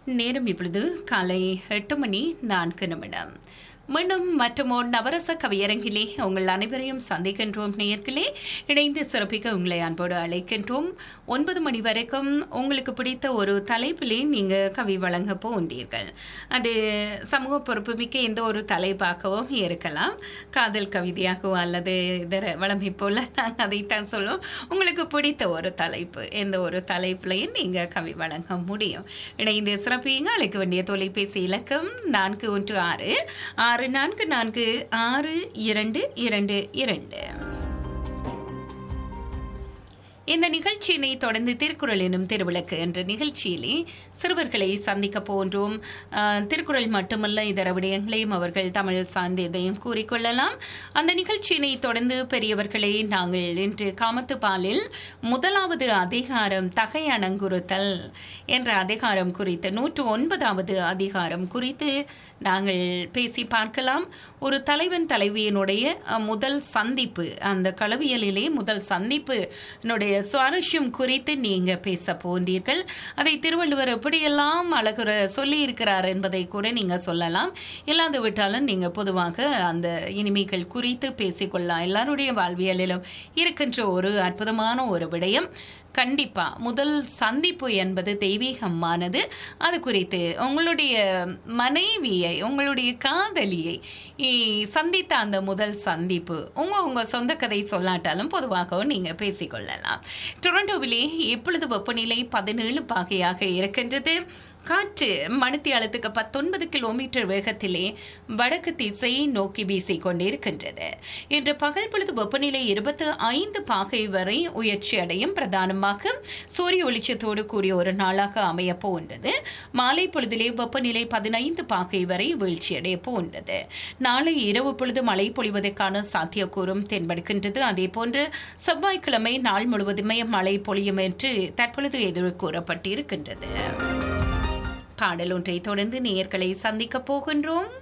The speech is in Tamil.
நேரம் இப்பொழுது காலை எட்டு மணி நான்கு நிமிடம் மீண்டும் மற்றமோர் நவரச கவியரங்கிலே உங்கள் அனைவரையும் சந்திக்கின்றோம் நேயர்களே இணைந்து சிறப்பிக்க உங்களை அன்போடு அழைக்கின்றோம் ஒன்பது மணி வரைக்கும் உங்களுக்கு பிடித்த ஒரு தலைப்பிலே நீங்க கவி வழங்க போன்றீர்கள் அது சமூக பொறுப்புமிக்க எந்த ஒரு தலைப்பாகவும் இருக்கலாம் காதல் கவிதையாகவோ அல்லது இதர வளமை போல நாங்கள் அதைத்தான் சொல்லுவோம் உங்களுக்கு பிடித்த ஒரு தலைப்பு எந்த ஒரு தலைப்புலையும் நீங்க கவி வழங்க முடியும் இணைந்து சிறப்பிங்க அழைக்க வேண்டிய தொலைபேசி இலக்கம் நான்கு ஒன்று ஆறு ஆறு நான்கு நான்கு ஆறு இரண்டு இரண்டு இரண்டு இந்த நிகழ்ச்சியினை தொடர்ந்து திருக்குறள் எனும் திருவிளக்கு என்ற நிகழ்ச்சியிலே சிறுவர்களை சந்திக்க போன்றோம் அஹ், திருக்குறள் மட்டுமல்ல இதர விடயங்களையும் அவர்கள் தமிழ் சார்ந்த இதையும் கூறிக்கொள்ளலாம் அந்த நிகழ்ச்சியினை தொடர்ந்து பெரியவர்களை நாங்கள் இன்று காமத்து பாலில் முதலாவது அதிகாரம் தகை அணங்குறுத்தல் என்ற அதிகாரம் குறித்து நூற்று ஒன்பதாவது அதிகாரம் குறித்து நாங்கள் பேசி பார்க்கலாம் ஒரு தலைவன் தலைவியினுடைய அஹ், முதல் சந்திப்பு அந்த களவியலிலே முதல் சந்திப்பு னுடைய சுவாரஸ்யம் குறித்து நீங்க பேச போன்றீர்கள் அதை திருவள்ளுவர் எப்படியெல்லாம் அழகுற சொல்லி இருக்கிறார் என்பதை கூட நீங்க சொல்லலாம் இல்லாது விட்டாலும் நீங்க பொதுவாக அந்த இனிமைகள் குறித்து பேசிக்கொள்ளலாம் எல்லாருடைய வாழ்வியலிலும் இருக்கின்ற ஒரு அற்புதமான ஒரு விடயம் கண்டிப்பா முதல் சந்திப்பு என்பது தெய்வீகமானது அது குறித்து உங்களுடைய மனைவியை உங்களுடைய காதலியை இ, சந்தித்த அந்த முதல் சந்திப்பு உங்க உங்க சொந்த கதை சொல்லாட்டாலும் பொதுவாகவும் நீங்க பேசிக்கொள்ளலாம் டொரண்டோவிலே இப்பொழுது வெப்பநிலை பதினேழு பாகையாக இருக்கின்றது காற்று மணித்தியாலத்துக்கு பத்தொன்பது கிலோமீட்டர் வேகத்திலே வடக்கு திசை நோக்கி வீசிக் கொண்டிருக்கின்றது இன்று பகல் பொழுது வெப்பநிலை இருபத்தி ஐந்து பாகை வரை உயர்ச்சி அடையும் பிரதானமாக சூரிய வெளிச்சத்தோடு கூடிய ஒரு நாளாக அமைய போன்றது மாலை பொழுதிலே வெப்பநிலை பதினைந்து பாகை வரை வீழ்ச்சியடைய போன்றது நாளை இரவு பொழுது மழை பொழிவதற்கான சாத்தியக்கூறும் தென்படுகின்றது அதே போன்று செவ்வாய்க்கிழமை நாள் முழுவதுமே மழை பொழியும் என்று தற்பொழுது எதிர் கூறப்பட்டிருக்கின்றது பாடல் ஒன்றை தொடர்ந்து நேயர்களை சந்திக்க போகின்றோம்